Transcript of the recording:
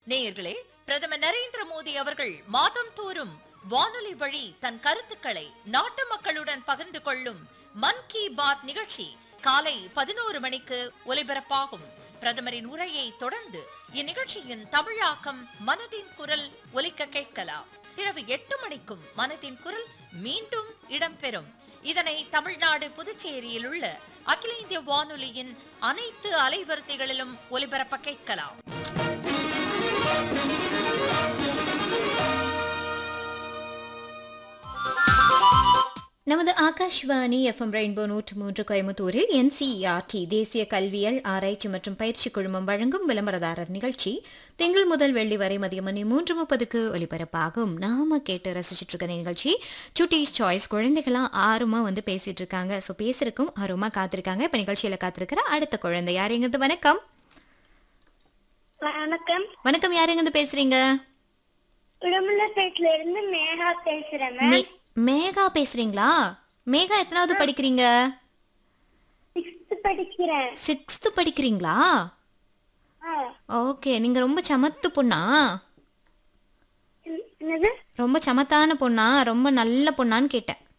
நேயர்களே பிரதமர் நரேந்திர மோடி அவர்கள் மாதம் தோறும் வானொலி வழி தன் கருத்துக்களை நாட்டு மக்களுடன் பகிர்ந்து கொள்ளும் மன் கி பாத் நிகழ்ச்சி காலை பதினோரு மணிக்கு ஒலிபரப்பாகும் பிரதமரின் உரையை தொடர்ந்து இந்நிகழ்ச்சியின் தமிழாக்கம் மனதின் குரல் ஒலிக்க கேட்கலாம் இரவு எட்டு மணிக்கும் மனதின் குரல் மீண்டும் இடம்பெறும் இதனை தமிழ்நாடு புதுச்சேரியில் உள்ள அகில இந்திய வானொலியின் அனைத்து அலைவரிசைகளிலும் ஒலிபரப்ப கேட்கலாம் நமது ஆகாஷ்வாணி எஃப்எம் ரெயின்போ நூற்று மூன்று கோயம்புத்தூரில் என்சிஇஆர்டி தேசிய கல்வியல் ஆராய்ச்சி மற்றும் பயிற்சி குழுமம் வழங்கும் விளம்பரதாரர் நிகழ்ச்சி திங்கள் முதல் வெள்ளி வரை மதிய மணி மூன்று முப்பதுக்கு ஒலிபரப்பாகும் நாம கேட்டு ரசிச்சிட்டு இருக்க நிகழ்ச்சி சுட்டீஸ் சாய்ஸ் குழந்தைகளாம் ஆர்வமா வந்து பேசிட்டு இருக்காங்க ஸோ பேசுறதுக்கும் ஆர்வமா காத்திருக்காங்க இப்ப நிகழ்ச்சியில காத்திருக்கிற அடுத்த குழந்தை யாருங்கிறது வணக்கம் வணக்கம் வணக்கம் யாருங்கிறது பேசுறீங்க உடம்புலப்பேட்டில இருந்து மேகா பேசுறேன் மேம் மே- மேகா பேசுறீங்களா மேகா எத்தனாவது படிக்கிறீங்க சிக்ஸ்த் படிக்கிறேன் சிக்ஸ்த் படிக்கிறீங்களா ஆ, ஓகே நீங்க ரொம்ப சமத்து பொண்ணா என்- என்னது ரொம்ப சமத்தான பொண்ணா ரொம்ப நல்ல பொண்ணான்னு கேட்டேன்